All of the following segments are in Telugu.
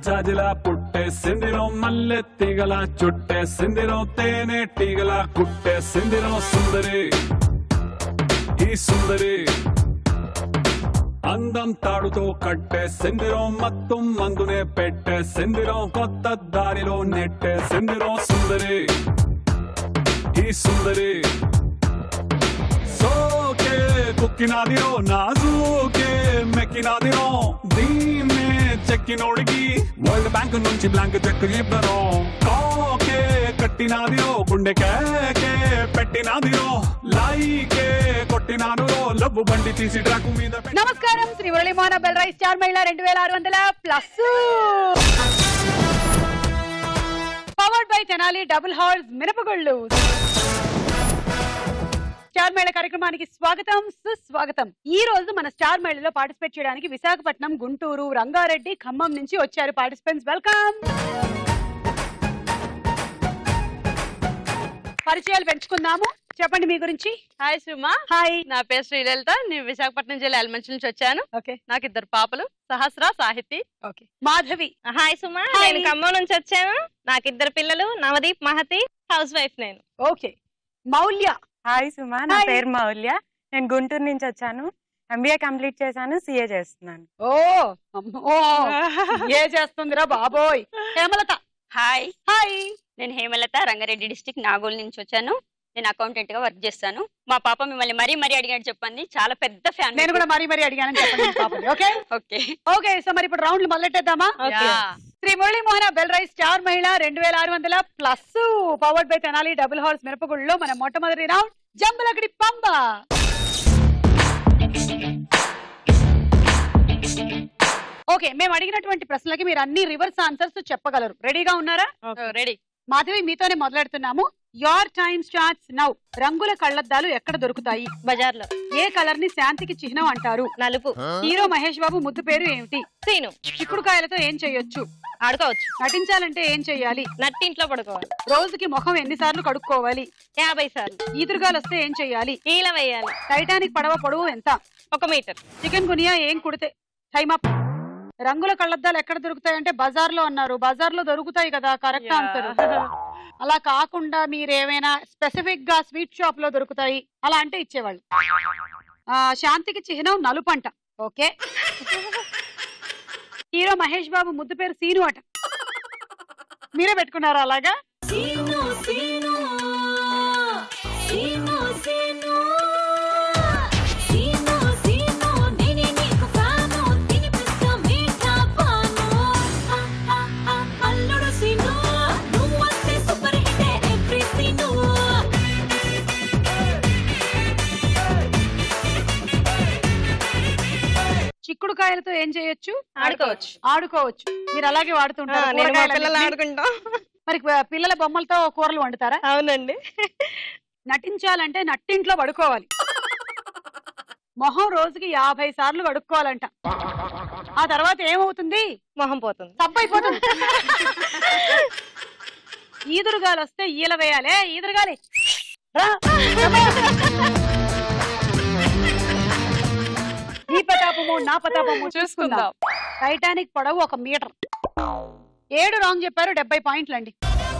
జాజిలా పుట్టేసిందిరో మల్లె తీగల చుట్టేసిందిరో తేనె టీగల కుట్టేసిందిరో సుందరి ఈ సుందరి అందం తాడుతో కట్టే సిందిరో మత్తు మందునే పెట్టే సిందిరో కొత్త దారిలో నెట్టే సిందిరో సుందరి ఈ సుందరి సోకే కుక్కినాదిరో నాజూకే మెక్కినాదిరో దీన్నే చెక్కినోడికి వరల్డ్ బ్యాంక్ నుంచి బ్లాంక్ చెక్ ఇవ్వరు కాకే కట్టినాదిరో గుండె కేకే పెట్టినాదిరో లైకే కొట్టినాదిరో లవ్వు బండి తీసి ట్రాకు మీద పెట్టి- నమస్కారం శ్రీ మురళీమోహన బెల్రాయి స్టార్ మహిళ రెండు వేల ఆరు వందల plus powered by Tenali double horse మినపగుళ్ళు స్టార్ మేళ కార్యక్రమానికి స్వాగతం సుస్వాగతం ఈ రోజు మన స్టార్ మేళలో పార్టిసిపేట్ చేయడానికి విశాఖపట్నం గుంటూరు రంగారెడ్డి ఖమ్మం నుంచి వచ్చారు పార్టిసిపెంట్స్ వెల్కమ్ పరిచయాలు పెంచుకుందాము చెప్పండి మీ గురించి హాయ్ సుమ హాయ్ నా పేరు శ్రీలలిత నేను విశాఖపట్నం జిల్లా ఎల్మంచి నుంచి వచ్చాను ఓకే నాకు ఇద్దరు పాపలు Sahasra Sahithi okay Madhavi hi Suma hi. నేను ఖమ్మం నుంచి వచ్చాను నాకు ఇద్దరు పిల్లలు నవదీప్ మహతి హౌస్ వైఫ్ నేను ఓకే మౌల్య హాయ్ సుమా నా హాయ్. పేరు మౌల్య నేను గుంటూరు నుంచి వచ్చాను ఎంబీఏ కంప్లీట్ చేశాను సిఏ చేస్తున్నాను ఓ అమ్మో ఏ చేస్తుందిరా బాబోయ్ హేమలత హాయ్ హాయ్ నేను హేమలత రంగారెడ్డి డిస్టిక్ నాగోల్ నుంచి వచ్చాను నేను అకౌంటెంట్ గా వర్క్ చేస్తాను మా పాప మిమ్మల్ని మరీ మరీ అడిగాడు చెప్పండి చాలా పెద్ద ఫ్యాన్ నేను కూడా మరీ మరీ అడిగానని చెప్పండి మీ పాపని ఓకే ఓకే ఓకే సో మరి ఇప్పుడు రౌండ్లు మొదలెట్టేద్దామా Sri Muralimohana bell rice star మహిళ రెండు వేల ఆరు వందల plus powered by Tenali double horse మిరపగుళ్ళలో మన మొట్టమొదటి రౌండ్ జంబలకడి పంబ ఓకే మేము అడిగినటువంటి ప్రశ్నలకి మీరు అన్ని రివర్స్ ఆన్సర్స్ చెప్పగలరు రెడీగా ఉన్నారా రెడీ మాధవి మీతోనే మొదలెడుతున్నాము యోర్ టైమ్ స్టార్ట్స్ నౌ రంగుల కళ్ళద్దాలు ఎక్కడ దొరుకుతాయి బజార్ లో ఏ కలర్ ని శాంతికి చిహ్నం అంటారు నలుపు హీరో మహేష్ బాబు ముద్దు పేరు ఏమిటి సీను చిక్కుడుకాయలతో ఏం చేయొచ్చు ఆడుకోవచ్చు నటించాలంటే ఏం చెయ్యాలి నట్టింట్లో పడుకోవాలి రోజుకి ముఖం ఎన్నిసార్లు కడుక్కోవాలి యాభై సార్లు ఈదురుగాలు వస్తే ఏం చెయ్యాలి ఈల వేయాలి టైటానిక్ పడవ పొడవు ఎంత ఒక మీటర్ చికెన్ గునియా ఏం కుడితే టైమ్ అప్ రంగుల కళ్ళద్దాలు ఎక్కడ దొరుకుతాయంటే బజార్ లో అన్నారు బజార్ లో దొరుకుతాయి కదా కరెక్ట్ ఆన్సర్ అలా కాకుండా మీరు ఏమైనా స్పెసిఫిక్ గా స్వీట్ షాప్ లో దొరుకుతాయి అలా అంటే ఇచ్చేవాళ్ళు ఆ, శాంతికి చిహ్నం నలుపంట ఓకే హీరో మహేష్ బాబు ముద్దు పేరు సీను అట మీరే పెట్టుకున్నారా అలాగా చిక్కుడుకాయలతో ఏం చేయొచ్చు ఆడుకోవచ్చు ఆడుకోవచ్చు మీరు అలాగే ఆ, వాడుతుంటారు నేను మా పిల్లలు కూరగాయలన్నిటిని. ఆడుకుంటాం మరి ప- పిల్లల బొమ్మలతో కూరలు వండుతారా అవునండి నటించాలంటే నట్టింట్లో పడుకోవాలి మొహం రోజుకి యాభై సార్లు కడుక్కోవాలంట ఆ తర్వాత ఏమవుతుంది మొహం పోతుంది తప్పైపోతుంది ఈదురుగాలు వస్తే ఈల వేయాలి ఈదురుగాలి రా. నీ పతాపము నా పతాపము చూసుకుందాం టైటానిక్ పొడవు ఒక మీటర్ ఏడు రాంగ్ చెప్పారు డెబ్బై పాయింట్లు అండి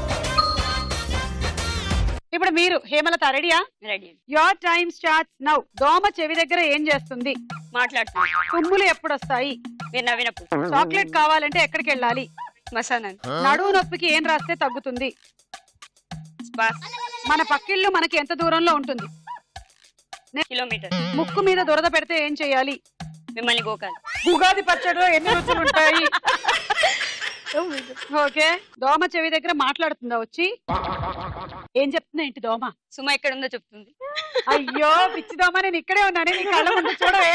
ఇప్పుడు మీరు హేమలత రెడీయా ready your time starts now దోమ చెవి దగ్గర ఏం చేస్తుంది మాట్లాడుతున్నాను తుమ్ములు ఎప్పుడు వస్తాయి మీరు నవ్వినప్పుడు చాక్లెట్ కావాలంటే ఎక్కడికి వెళ్ళాలి మసానా నడువు నొప్పికి ఏం రాస్తే తగ్గుతుంది స్పాస్ మన పక్కిళ్ళు మనకి ఎంత దూరంలో ఉంటుంది కిలోమీటర్ ముక్కు మీద దురద పెడితే ఏం చేయాలి మిమ్మల్ని గోకాలి ఉగాది పచ్చడిలో ఎన్ని రుచులు ఉంటాయి ఓకే దోమ చెవి దగ్గర మాట్లాడుతుందా వచ్చి ఏం చెప్తున్నా ఏంటి దోమ సుమ ఎక్కడ ఉందో చెప్తుంది అయ్యో పిచ్చి దోమ నేను ఇక్కడే ఉన్నాను నీ కళ్ళ ముందు చూడవే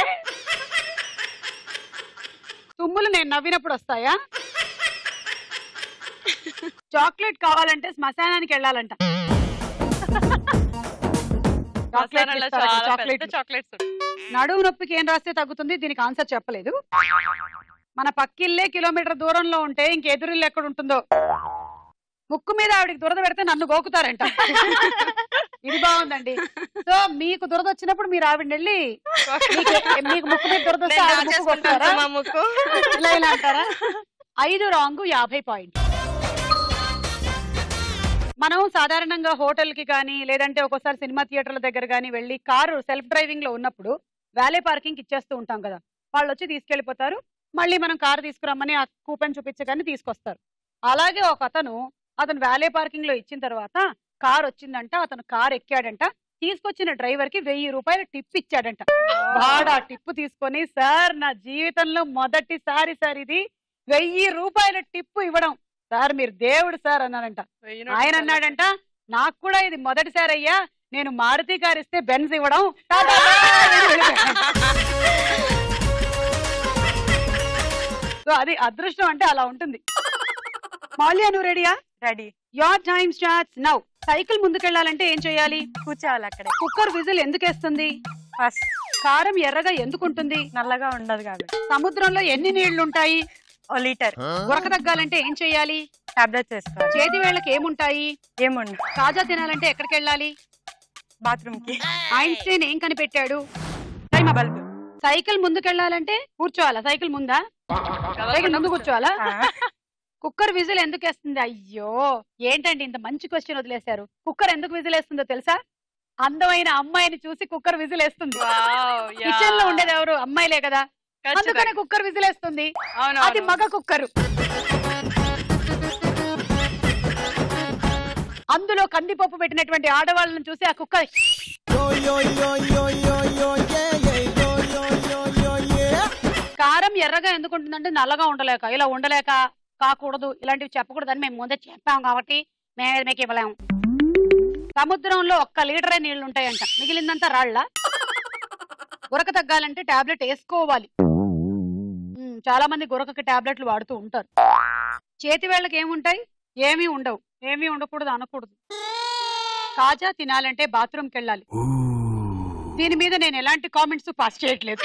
తుమ్ములు నేను నవ్వినప్పుడు వస్తాయా చాక్లెట్ కావాలంటే శ్మశానానికి వెళ్ళాలంట చాక్లెట్ మసాలాలో ఇస్తారట, చాలా చాక్లెట్ పెద్ద చాక్లెట్స్ నడువు నొప్పికి ఏం రాస్తే తగ్గుతుంది దీనికి ఆన్సర్ చెప్పలేదు మన పక్కిల్లే కిలోమీటర్ దూరంలో ఉంటే ఇంకెదురిల్లు ఎక్కడ ఉంటుందో ముక్కు మీద ఆవిడకి దురద పెడితే నన్ను గోకుతారంట ఇది బాగుందండి సో మీకు దురద వచ్చినప్పుడు మీరు ఆవిడ వెళ్ళి మీకు- మీకు ముక్కు మీద దురద వస్తే నేను ఆవిడ డ్రా ముక్కు చేసుకుంటాను కొడతారా? మా ముక్కు ఇలా ఇలా అంటారా ఐదు రాంగ్ యాభై పాయింట్ మనం సాధారణంగా హోటల్ కి కానీ లేదంటే ఒక్కోసారి సినిమా థియేటర్ల దగ్గర కానీ వెళ్ళి కారు సెల్ఫ్ డ్రైవింగ్ లో ఉన్నప్పుడు వ్యాలే పార్కింగ్ ఇచ్చేస్తూ ఉంటాం కదా వాళ్ళు వచ్చి తీసుకెళ్లిపోతారు మళ్ళీ మనం కారు తీసుకురమ్మని ఆ కూపెన్ చూపించగానే తీసుకొస్తారు అలాగే ఒక అతను అతను వ్యాలే పార్కింగ్ లో ఇచ్చిన తర్వాత కార్ వచ్చిందంట అతను కార్ ఎక్కాడంట తీసుకొచ్చిన డ్రైవర్ కి వెయ్యి రూపాయల టిప్ ఇచ్చాడంట వాడు ఆ టిప్ తీసుకొని సార్ నా జీవితంలో మొదటిసారి సార్ ఇది వెయ్యి రూపాయల టిప్ ఇవ్వడం సార్ మీరు దేవుడు సార్ అన్నాడంట ఆయన అన్నాడంట నాకు కూడా ఇది మొదటిసారి అయ్యా నేను మారుతి కార్ ఇస్తే బెన్స్ ఇవ్వడం టాటా బాయ్ అని వెళ్ళిపోయాడు. సో అది అదృష్టం అంటే అలా ఉంటుంది మౌల్య నువ్వు రెడీయా ready your time starts now cycle ముందుకెళ్ళాలంటే ఏం చేయాలి కూర్చోవాలి అక్కడే కుక్కర్ విజిల్ ఎందుకు వేస్తుంది ఫస్ట్ కారం ఎర్రగా ఎందుకుంటుంది నల్లగా ఉండదు కాబట్టి సముద్రంలో ఎన్ని నీళ్లుంటాయి ఓ లీటర్ ఉరక తగ్గాలంటే ఏం చేయాలి టాబ్లెట్ చేసుకోవాలి చేతి వేళ్ళకి ఏముంటాయి ఏముండదు తాజా తినాలంటే ఎక్కడికి వెళ్ళాలి బాత్రూమ్ కి ఐన్స్టైన్ ఏం కనిపెట్టాడు టైం అప్. బల్బ్ సైకిల్ ముందుకెళ్ళాలంటే కూర్చోవాలా సైకిల్ ముందా సైకిల్ ముందు కూర్చోవాలా కుక్కర్ విజిల్ ఎందుకు వేస్తుంది అయ్యో ఏంటండి ఇంత మంచి క్వశ్చన్ వదిలేశారు కుక్కర్ ఎందుకు విజిల్ వేస్తుందో తెలుసా అందమైన అమ్మాయిని చూసి కుక్కర్ విజిల్ వేస్తుంది కిచెన్ లో ఉండేది ఎవరు అమ్మాయిలే కదా అందుకనే కుక్కర్ విజిల్ వేస్తుంది అది మగ కుక్కరు అందులో కందిపప్పు పెట్టినటువంటి ఆడవాళ్ళని చూసి ఆ కుక్కర్ కారం ఎర్రగా ఎందుకు ఉంటుందంటే నల్లగా ఉండలేక ఇలా ఉండలేక కాకూడదు ఇలాంటివి చెప్పకూడదని మేము ముందే చెప్పాం కాబట్టి మేము మీకు ఇవ్వలేము సముద్రంలో ఒక్క లీటరే నీళ్లు ఉంటాయంట మిగిలిందంతా రాళ్ళ గురక తగ్గాలంటే టాబ్లెట్ వేసుకోవాలి ఉమ్, చాలా మంది గురకకి టాబ్లెట్లు వాడుతూ ఉంటారు చేతి వేళ్ళకి ఏముంటాయి ఏమీ ఉండవు ఏమీ ఉండకూడదు అనకూడదు కాజా తినాలంటే బాత్రూమ్కి వెళ్ళాలి దీని మీద నేను ఎలాంటి కామెంట్స్ పాస్ చేయట్లేదు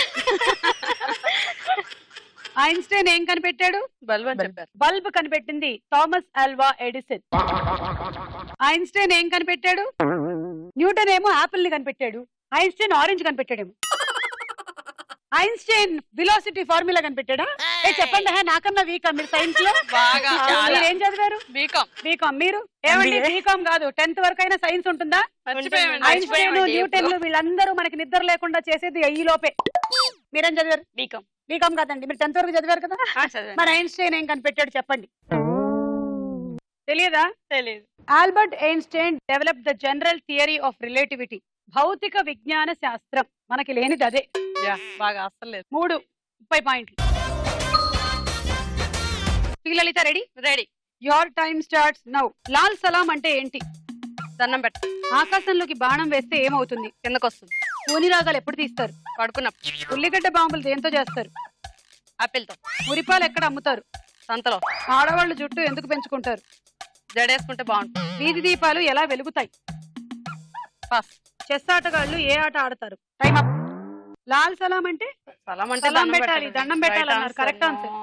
ఐన్స్టైన్ ఏం కనిపెట్టాడు బల్బ్ అని చెప్పారు బల్బ్ కనిపెట్టింది థామస్ ఆల్వా ఎడిసన్ ఐన్స్టైన్ ఏం కనిపెట్టాడు న్యూటన్ ఏమో ఆపిల్ ని కనిపెట్టాడు ఐన్స్టైన్ ఆరెంజ్ కనిపెట్టాడేమో ఐన్స్టైన్ విలాసిటీ ఫార్ములా కనిపెట్టాడా ఏ చెప్పండి హే, నాకన్నా వీక్ మీరు సైన్స్ లో బాగా మీరు ఏం చదివారు బీకాం బీకామ్ మీరు ఏమండి MBA. బీకామ్ కాదు టెన్త్ వరకు అయినా సైన్స్ ఉంటుందా మర్చిపోయామండి ఐన్స్టైన్ న్యూటన్ వీళ్ళందరూ మనకి నిద్ర లేకుండా చేసేది ఈ లోపే మీరేం చదివారు బీకాం బీకామ్ కాదండి మీరు టెన్త్ వరకు చదివారు కదా మరి ఐన్స్టైన్ ఏం కనిపెట్టాడు చెప్పండి తెలియదా తెలియదు Albert Einstein develop the general theory of relativity భౌతిక విజ్ఞాన శాస్త్రం మనకి లేనిది అదే యా బాగా అస్సలు లేదు మూడు ముప్పై పాయింట్లు Lalitha ready ready your time starts now Lal Salaam అంటే ఏంటి దండం పెట్ట ఆకాశంలోకి బాణం వేస్తే ఏమవుతుంది కిందకు వస్తుంది కూని రాగాలు ఎప్పుడు తీస్తారు పడుకున్నప్పుడు ఉల్లిగడ్డ బాంబులు దేంతో చేస్తారు ఆపిల్ తో ఉరిపాలు ఎక్కడ అమ్ముతారు సంతలో ఆడవాళ్ళు జుట్టు ఎందుకు పెంచుకుంటారు జడేసుకుంటే బాగుంటుంది వీధి దీపాలు ఎలా వెలుగుతాయి పాస్ చెస్ ఆటగాళ్ళు ఏ ఆట ఆడతారు టైం అప్ లాల్ సలాం అంటే సలాం అంటే సలాం దండం పెట్టాలి, పెట్టడమే. దండం పెట్టాలి Right అన్నారు. answer. Correct answer.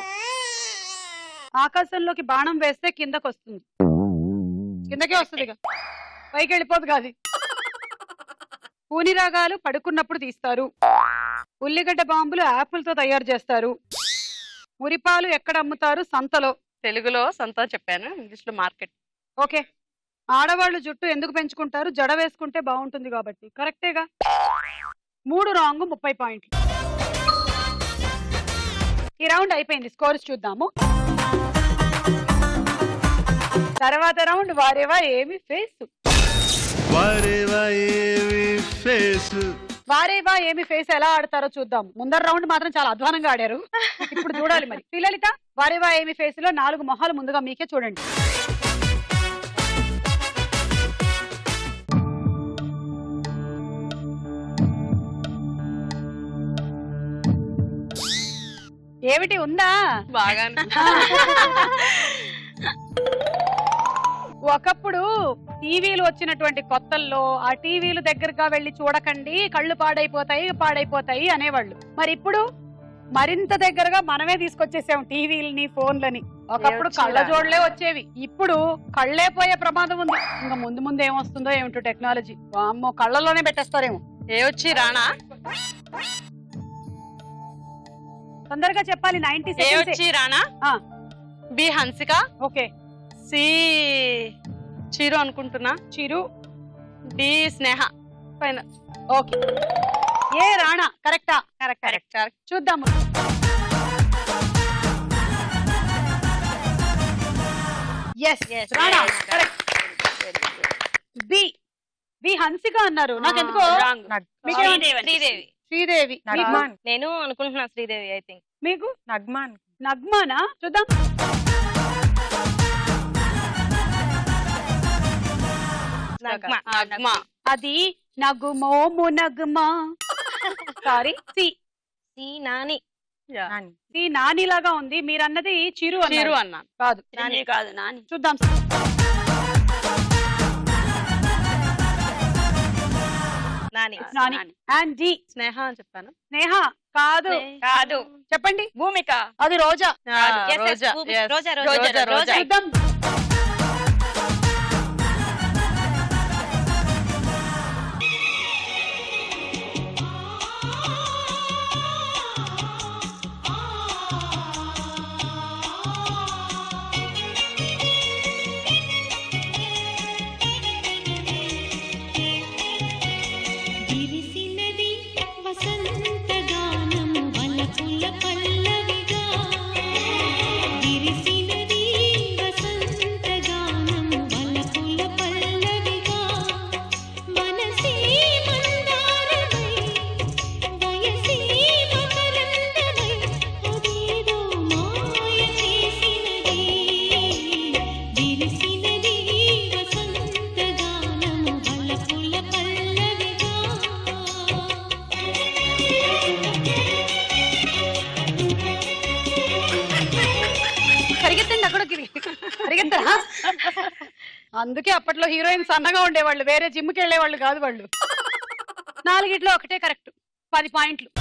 ఆకాశంలోకి బాణం వేస్తే కిందకు వస్తుంది కిందకే వస్తుంది ఇక. పైకి వెళ్ళిపోదు కాదు కూని రాగాలు పడుకున్నప్పుడు తీస్తారు ఉల్లిగడ్డ బాంబులు యాపిల్ తో తయారు చేస్తారు ఉరిపాలు ఎక్కడ అమ్ముతారు సంతలో తెలుగులో సంతో చెప్పాను ఇంగ్లీష్ లో మార్కెట్ ఓకే ఆడవాళ్ళు జుట్టు ఎందుకు పెంచుకుంటారు జడ వేసుకుంటే బాగుంటుంది కాబట్టి కరెక్టేగా మూడు రాంగ్ ముప్పై పాయింట్లు ఈ రౌండ్ అయిపోయింది స్కోర్స్ చూద్దాము తర్వాత రౌండ్ వారేవా ఏమి ఫేస్ వారేవా ఏవి ఫేస్ వారేవా ఏమి ఫేస్ ఎలా ఆడతారో చూద్దాం ముందర రౌండ్ మాత్రం చాలా అధ్వానంగా ఆడారు ఇప్పుడు చూడాలి మరి శ్రీలలిత వారేవా ఏమి ఫేస్ లో నాలుగు మొహాలు ముందుగా మీకే చూడండి ఏమిటి ఉందా బాగా ఒకప్పుడు టీవీలు వచ్చినటువంటి కొత్తల్లో ఆ టీవీలు దగ్గరగా వెళ్ళి చూడకండి కళ్ళు పాడైపోతాయి పాడైపోతాయి అనేవాళ్ళు మరి ఇప్పుడు మరింత దగ్గరగా మనమే తీసుకొచ్చేసాం టీవీలని ఫోన్లని ఒకప్పుడు వచ్చి కళ్ళ రా. జోడ్లే వచ్చేవి ఇప్పుడు కళ్ళే పోయే ప్రమాదం ఉంది ఇంకా ముందు ముందు ఏమొస్తుందో ఏమిటో టెక్నాలజీ అమ్మో కళ్ళలోనే పెట్టేస్తారేమో ఏ వచ్చి రానా తొందరగా చెప్పాలి నైన్టీ ఏ వచ్చి Rana B Hansika okay C Chiru అనుకుంటున్నా చిరు డి స్నేహ పైన ఓకే ఏ రాణా కరెక్టా కరెక్ట్ కరెక్ట్ కరెక్ట్ చూద్దాము yes Rana correct B B Hansika అన్నారు నాకెందుకో రాంగ్ మీకేమన్నా- శ్రీదేవి శ్రీదేవి మీకు? నగ్మాన్ నేను అనుకుంటున్నా శ్రీదేవి ఐ థింక్ మీకు నగ్మాన్ నగ్మానా చూద్దాం నగ్మ నగ్మ అది నగుమోము Nagma sorry C C Nani Nani C నానిలాగా ఉంది మీరు అన్నది చిరు చిరు అన్నారు అన్నా కాదు నాని కాదు నాని చూద్దాం నాని నాని నాని. అండ్ డి స్నేహ అని చెప్పాను స్నేహ కాదు కాదు చెప్పండి భూమిక అది రోజా ఆ, Yes, yes, రోజా భూమి- yes. రోజా, రోజా, రోజా రోజా, రోజా చూద్దాం విరిసినది వసంతగానము వలపుల పల్లవిగా విరిసినది వసంతగానము వలపుల పల్లవిగా మనసే మందారమై వయసే మకరందమై అదేదో మాయ చేసినది విరిసినది వసంతగానము వలపుల పల్లవిగా పరిగెత్తండి అక్కడ పరిగెత్తరా అందుకే అప్పట్లో హీరోయిన్స్ సన్నగా ఉండేవాళ్ళు వేరే జిమ్కి వెళ్ళేవాళ్ళు కాదు వాళ్ళు నాలుగిట్లో ఒకటే కరెక్ట్ పది పాయింట్లు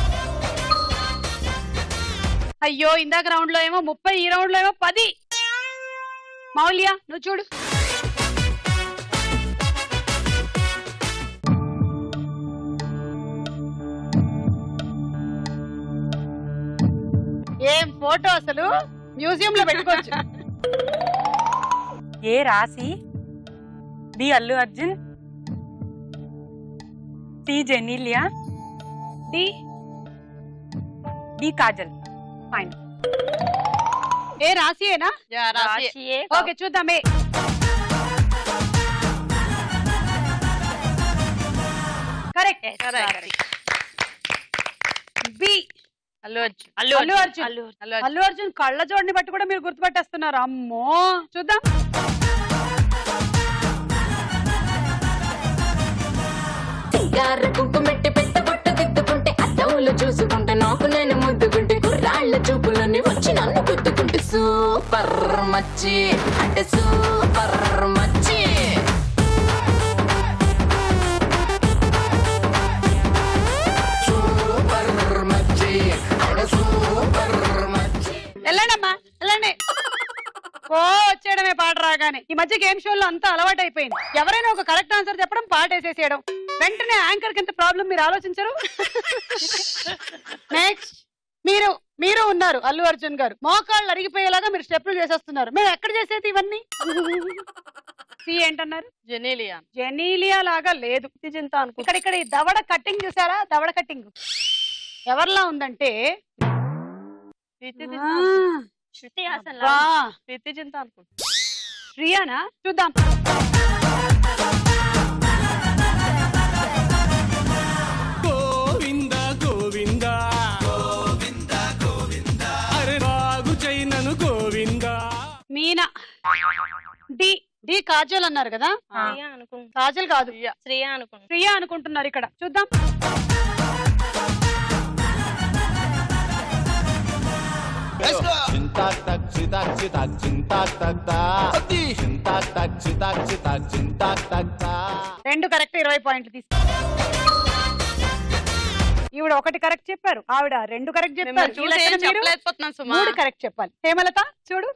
అయ్యో ఇందాక రౌండ్ లో ఏమో ముప్పై ఈ రౌండ్ లో ఏమో పది మౌల్య నువ్వు చూడు ఏం ఫోటో అసలు మ్యూజియం లో పెట్టుకోవచ్చు A Raashi B Allu Arjun C Genelia D D Kajal fine A రాసియేనా యా, రాశి రాశియే ఓకే చూద్దాం A correct Correct. B Allu Arjun Allu Allu Arjun Arjun. Allu Allu Arjun Allu Arjun కళ్ళ జోడిని బట్టి కూడా మీరు గుర్తుపట్టేస్తున్నారు అమ్మో చూద్దాం సింగార కుంకుమెట్టి పెట్ట బొట్టు దిద్దుకుంటే అద్దములు చూసుకుంటే నాకు నేను ముద్దుకుంటే కుర్రాళ్ళ చూపులని వచ్చి నన్ను గుద్దుకుంటే సూపర్ మచ్చి అంటే సూపర్ మచ్చి సూపర్ మచ్చి అంటే సూపర్ మచ్చి వెళ్ళండమ్మా వెళ్ళండి ఓ వచ్చేయడమే పాట రాగానే ఈ మధ్య గేమ్ షోల్లో అంతా అలవాటు అయిపోయింది ఎవరైనా ఒక కరెక్ట్ ఆన్సర్ చెప్పడం పాట వేసేసేయడం వెంటనే యాంకర్ కి ఎంత ప్రాబ్లం మీరు ఆలోచించరు నెక్స్ట్ మీరు మీరు ఉన్నారు అల్లు అర్జున్ గారు మోకాళ్ళు అరిగిపోయేలాగా మీరు స్టెప్లు చేసేస్తున్నారు మేము ఎక్కడ చేసేది ఇవన్నీ సి ఏంటన్నారు జెనీలియా జెనీలియా లాగా లేదు చింత అనుకుంటా ఇక్కడ ఇక్కడ ఈ దవడ కట్టింగ్ చూసారా దవడ కట్టింగ్ ఎవరిలా ఉందంటే ప్రీతి ఆ, జింతా అనుకుంటా. శృతి హాసన్ వా, ప్రీతి జింత అనుకుంటా శ్రియానా చూద్దాం గోవింద గోవింద గోవింద గోవింద అరే బాగు చైనను గోవింద మీనా డి డి కాజల్ అన్నారు కదా శ్రేయ అనుకుంటా కాజల్ కాదు శ్రేయ అనుకుంటా ప్రియా అనుకుంటున్నారు ఇక్కడ చూద్దాం చింతాక్ తక్ చితాక్ చితాక్ చింతాక్ తక్ తా చింతాక్ తక్ చితాక్ చితాక్ చింతాక్ తక్ తా రెండు కరెక్ట్ ఇరవై పాయింట్లు తీసు ఈవిడ ఒకటి కరెక్ట్ చెప్పారు ఆవిడ రెండు కరెక్ట్ చెప్పారు మిమ్మల్ని ఈ చూసి లెక్కన ఏం మీరు చెప్పలేకపోతున్నాను సుమా మూడు కరెక్ట్ చెప్పాలి హేమలత చూడు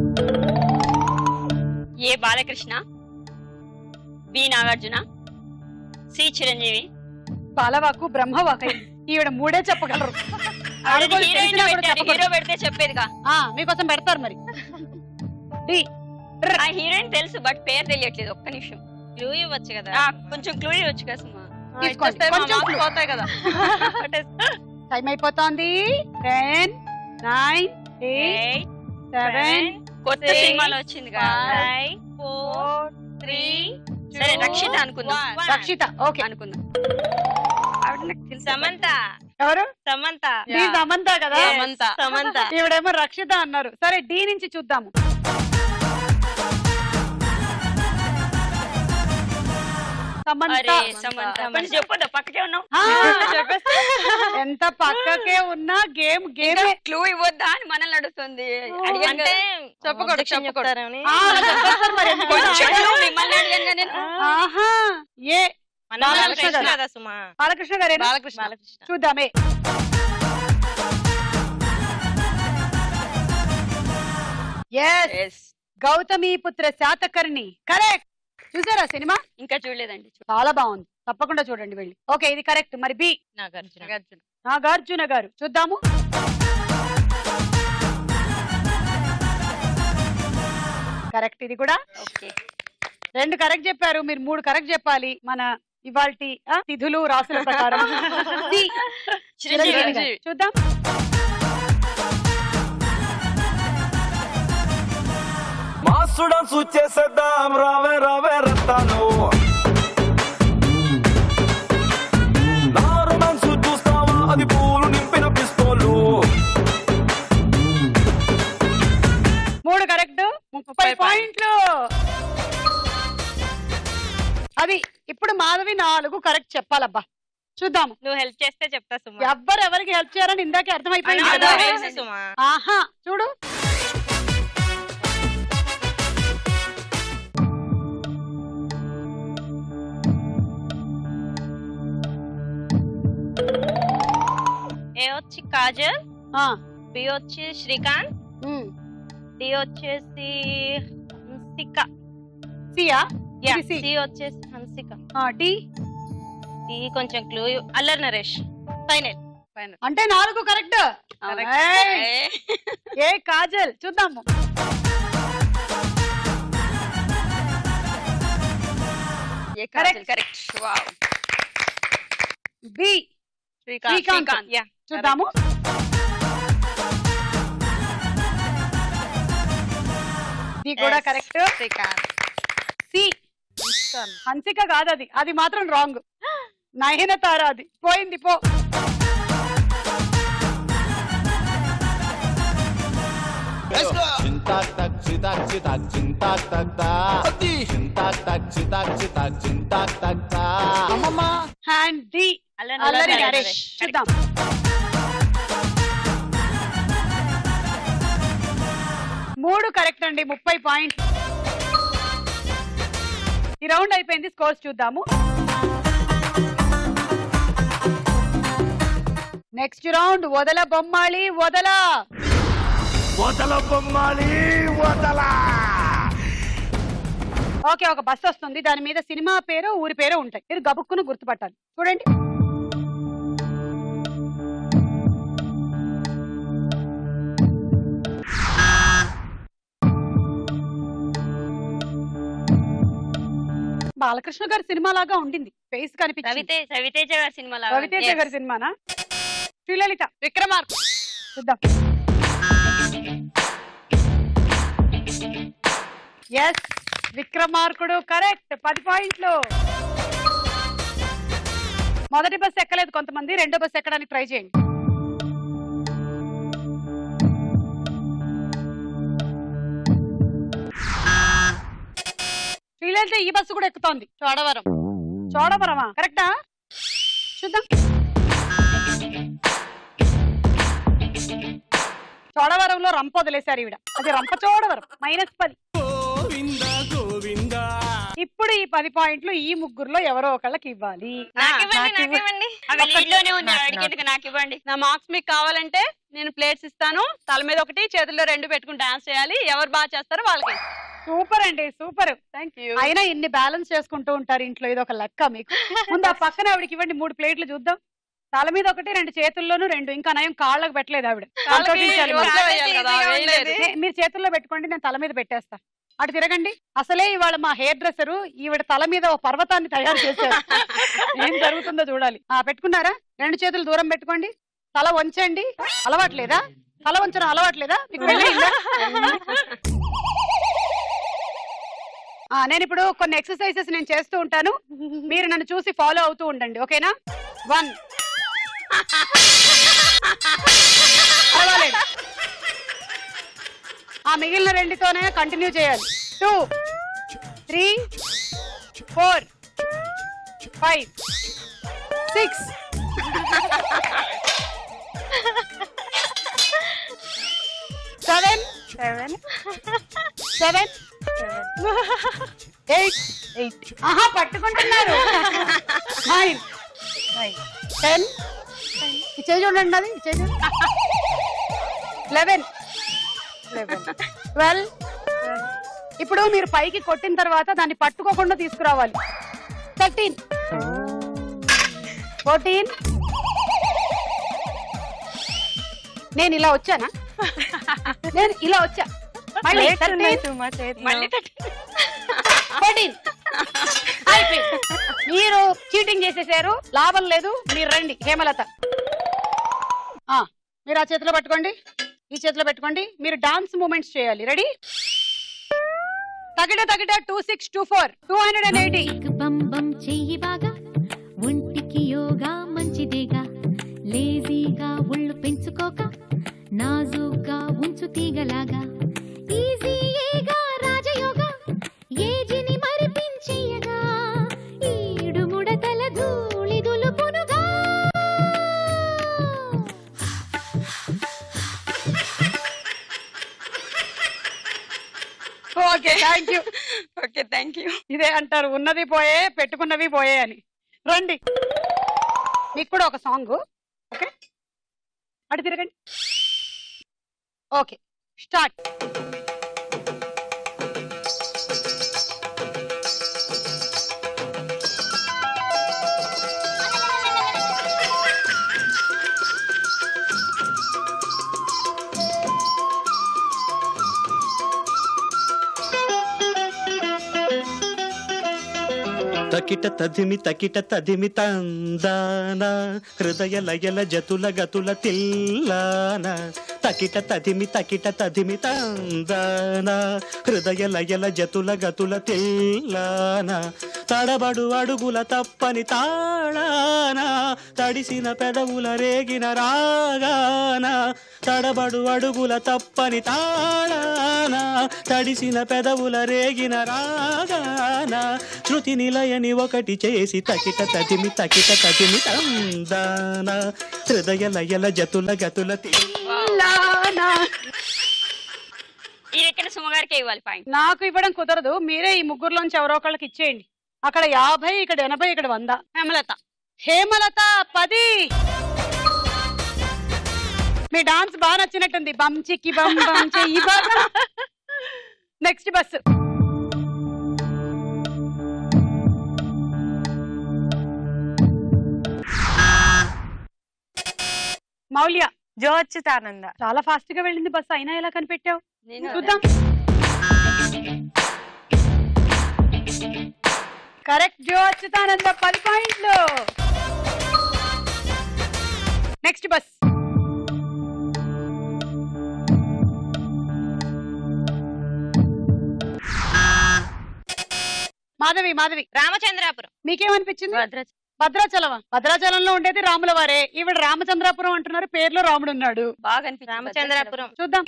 A Balakrishna B Nagarjuna C Chiranjeevi బాలవాకు బ్రహ్మవాకు అయింది. ఈవిడ మూడే చెప్పగలరు ఆవిడ ఆడవాళ్ళు హీరోయిన్ తెలిసినా కూడా పెట్టారు చెప్పకూడదు. హీరో పెడితే చెప్పేదిగా ఆ, మీకోసం పెడతారు మరి డి ఆ హీరోయిన్ తెలుసు బట్ పేరు తెలియట్లేదు ఒక్క నిమిషం క్లూ ఇవ్వచ్చు కదా ఆ, కొంచెం క్లూ ఇవ్వచ్చు కదా సుమా తీసుకోండి. ఇచ్చేస్తే మా కొంచెం మార్క్స్ clue. పోతాయి కదా టైం అయిపోతోంది టెన్ నైన్ ఎయిట్ సెవెన్ కొత్త Six, సినిమాలో వచ్చింది కదా ఫైవ్ ఫోర్ త్రీ సరే రక్షిత అనుకుందాం రక్షిత ఓకే అనుకుందాం ఆవిడ నాకు తెలుసు సమంత ఎవరు సమంత డి సమంత కదా Yes. సమంత. సమంత ఈవిడేమో రక్షిత అన్నారు సరే డి నుంచి చూద్దాము సమంత అరే సమంత కొంచెం చెప్పొద్దా పక్కకే ఉన్నావు ఆ, ఎంత పక్కకే ఉన్నా గేమ్ గేమ్ క్లూ ఇవ్వద్దా అని మనల్ని అడుగుతుంది అడిగాను అంటే చెప్పకూడదు, objection చెప్పకూడదు. చెప్తారని మరి ఎందుకు కొంచెం అడిగారు? clue మిమ్మల్ని అడిగాను నేను ఆహా ఏ మన బాలకృష్ణ బాలకృష్ణ గారు. కదా సుమా బాలకృష్ణ గారేనా బాలకృష్ణ బాలకృష్ణ చూద్దామే yes Yes. Gautamiputra Satakarni correct చూసారా సినిమా ఇంకా చూడలేదండి చూ- చాలా బాగుంది తప్పకుండా చూడండి వెళ్ళి ఓకే ఇది కరెక్ట్ మరి బి నాగార్జున నాగార్జున. నాగార్జున గారు చూద్దాము కరెక్ట్ ఇది కూడా ఓకే రెండు కరెక్ట్ చెప్పారు మీరు మూడు కరెక్ట్ చెప్పాలి మన ఇవాల్టి ఆ, తిథులు రాసుల ప్రకారం సి. చిరంజీవి గారు. చిరంజీవి. చూద్దాం మాస్టర్ డాన్స్ చేసేద్దాం రావే రావే రత్తాలు నా రొమాన్స్ చూస్తావా అది పూలు నింపిన పిస్తోలు మూడు కరెక్ట్ ముప్పై పాయింట్లు అది ఇప్పుడు మాధవి నాలుగు కరెక్ట్ చెప్పాలబ్బా చూద్దాము నువ్వు హెల్ప్ చేస్తే చెప్తా సుమా ఎవ్వరు ఎవరికి హెల్ప్ చేయాలని ఇందాకే అర్థమైపోయింది అదే, కదా అదే. తెలుసు సుమా ఆహా చూడు ఏ వచ్చి కాజల్ ఆ, బి వచ్చి శ్రీకాంత్ ఉమ్. డి వచ్చేసి హన్సిక సియా యా ఇది సి. సి వచ్చేసి హన్సిక ఆ, డి డి కొంచెం క్లూ అల్లరి నరేష్ ఫైనల్ అంటే నాలుగు కరెక్ట్ అవును. ఏయ్, ఏ, ఏ కాజల్ చూద్దాము A Correct. Correct wow B Srikanth Srikanth Srikanth. Yeah చూద్దాము ది కూడా Yes. Correct Srikanth C Hansika కాదు అది అది మాత్రం రాంగ్ నయనతార అది పోయింది పో చింతాక్ టక్ చితాక్ చితాక్ చింతాక్ టక్ టా చింతాక్ టక్ చితాక్ చితాక్ చింతాక్ టక్ టా అమ్మమ్మ హ్యాండ్ డి అల్లరి అల్లరి నరేష్. నరేష్ చూద్దాం మూడు కరెక్ట్ అండి ముప్పై పాయింట్ ఈ రౌండ్ అయిపోయింది స్కోర్స్ చూద్దాము నెక్స్ట్ రౌండ్ వదల బొమ్మాళి వదల వదల బొమ్మాలి వదల ఓకే ఒక బస్ వస్తుంది దాని మీద సినిమా పేరు ఊరి పేరు ఉంటాయి మీరు గబుక్కును గుర్తుపట్టాలి చూడండి బాలకృష్ణ గారి సినిమా లాగా ఉండింది ఫేస్ కనిపించింది రవితేజ రవితేజ గారి సినిమా లాగా ఉంది. రవితేజ Yes. గారి సినిమానా శ్రీలలిత విక్రమార్క చూద్దాం ఎస్ విక్రమార్కుడు కరెక్ట్ పది పాయింట్లు మొదటి బస్ ఎక్కలేదు కొంతమంది రెండో బస్ ఎక్కడానికి ట్రై చేయండి శ్రీలలిత ఈ బస్సు కూడా ఎక్కుతోంది చోడవరం చోడవరమా కరెక్టా చూద్దాం చోడవరంలో రంప వదిలేశారు ఈవిడ అది రంప చోడవరం మైనస్ పది గోవింద గోవింద ఇప్పుడు ఈ పది పాయింట్లు ఈ ముగ్గురులో ఎవరో ఒకళ్ళకి ఇవ్వాలి నాకివ్వండి నాకివ్వండి అవి నీలోనే ఉంది అడిగేందుకు నాకు ఇవ్వండి నా మార్క్స్ మీకు కావాలంటే నేను ప్లేట్స్ ఇస్తాను తల మీద ఒకటి చేతుల్లో రెండు పెట్టుకుని డాన్స్ చేయాలి ఎవరు బాగా చేస్తారో వాళ్ళకి సూపర్ అండి సూపర్ థ్యాంక్ యూ అయినా ఇన్ని బ్యాలెన్స్ చేసుకుంటూ ఉంటారు ఇంట్లో ఇది ఒక లెక్క మీకు ముందు ఆ పక్కన ఆవిడకి ఇవ్వండి మూడు ప్లేట్లు చూద్దాం తల మీద ఒకటి రెండు చేతుల్లోనూ రెండు ఇంకా నయం కాళ్ళకు పెట్టలేదు ఆవిడ సంతోషించాలి మనం. reverse లో వేయాలి కదా, ఈజీగా వేయలేదు. ఉండేది. నే- మీరు చేతుల్లో పెట్టుకోండి నేను తల మీద పెట్టేస్తా అటు తిరగండి అసలే ఇవాళ మా హెయిర్ డ్రెస్సరు ఈవిడ తల మీద ఒక పర్వతాన్ని తయారు చేశారు ఏం జరుగుతుందో చూడాలి ఆ పెట్టుకున్నారా రెండు చేతులు దూరం పెట్టుకోండి తల వంచండి అలవాట్లేదా తల వంచడం అలవాట్లేదా మీకు పెళ్ళయిందా? ఆ నేను ఇప్పుడు కొన్ని ఎక్సర్సైజెస్ నేను చేస్తూ ఉంటాను మీరు నన్ను చూసి ఫాలో అవుతూ ఉండండి ఓకేనా వన్ పర్వాలేదు ఆ మిగిలిన రెండితోనే కంటిన్యూ చేయాలి two three four five six seven seven seven eight eight ఆహా పట్టుకుంటున్నారు నైన్ టెన్ ఇచ్చే చూడండి అది ఇచ్చే చూడండి లెవెన్ లెవెన్ ట్వెల్వ్ ఇప్పుడు మీరు పైకి కొట్టిన తర్వాత దాన్ని పట్టుకోకుండా తీసుకురావాలి థర్టీన్ ఫోర్టీన్ నేను ఇలా వచ్చానా నేను ఇలా వచ్చా మళ్ళీ ప్లేట్స్ ఉన్నాయి 13, సుమా చేతిలో. మళ్ళీ ఫోర్టీన్ అయిపోయింది మీరు చీటింగ్ చేసేసారు లాభం లేదు మీరు రండి హేమలత ఆ, మీరు ఆ చేతిలో పట్టుకోండి ఈ చేతిలో పెట్టుకోండి మీరు డాన్స్ మూమెంట్స్ చేయాలి రెడీ తగిట తగిట two six two four two hundred and eighty బం బం చెయ్యి బాగా ఒంటికి యోగా మంచిదేగా లేజీగా ఒళ్ళు పెంచుకోక నాజుగా ఉంచు తీగలాగా ఈజీగా రాజయోగా ఏజిని మరిపించేయగా ఈడు ముడతల ధూళి దులుపునుగా okay thank you okay thank you ఇదే అంటారు ఉన్నది పోయే పెట్టుకున్నవి పోయే అని రండి మీకు కూడా ఒక సాంగ్ ఓకే అటు తిరగండి ఓకే స్టార్ట్ తకిట తదిమి తకిట తదిమి తందాన హృదయ లయల జతుల గతుల తిల్లాన తకిట తదిమి తకిట తదిమి తందాన హృదయ లయల జతుల గతుల తిల్లాన తడబడు అడుగుల తప్పని తాళాన తడిసిన పెదవుల రేగిన రాగాన తడబడు అడుగుల తప్పని తాళాన తడిసిన పెదవుల రేగిన రాగాన శృతి నిలయని ఒకటి చేసి తకిట తదిమి తకిట తదిమి తందాన హృదయ లయల జతుల గతుల లానా. ఇది ఎక్కడ సుమగారికే ఇవ్వాలి పాయింట్ నాకు ఇవ్వడం కుదరదు మీరే ఈ ముగ్గురులోంచి ఎవరో ఒకళ్ళకి ఇచ్చేయండి అక్కడ యాభై ఇక్కడ ఎనభై ఇక్కడ వంద హేమలత హేమలత పది మీ డాన్స్ బాగా నచ్చినట్టుంది బం చిక్కి బం బం చెయ్యి బాగా నెక్స్ట్ బస్సు మౌల్య జో అచ్యుతానంద చాలా ఫాస్ట్ గా వెళ్ళింది బస్సు అయినా ఎలా కనిపెట్టావు నేను చూద్దాం కరెక్ట్ జో అచ్యుతానంద పది పాయింట్లు నెక్స్ట్ బస్ మాధవి మాధవి రామచంద్రాపురం మీకేమనిపించింది భద్రాచలమా భద్రాచలంలో ఉండేది రాముల వారే ఈవిడ రామచంద్రాపురం అంటున్నారు పేర్లో రాముడు ఉన్నాడు బాగా అనిపించింది రామచంద్రాపురం చూద్దాం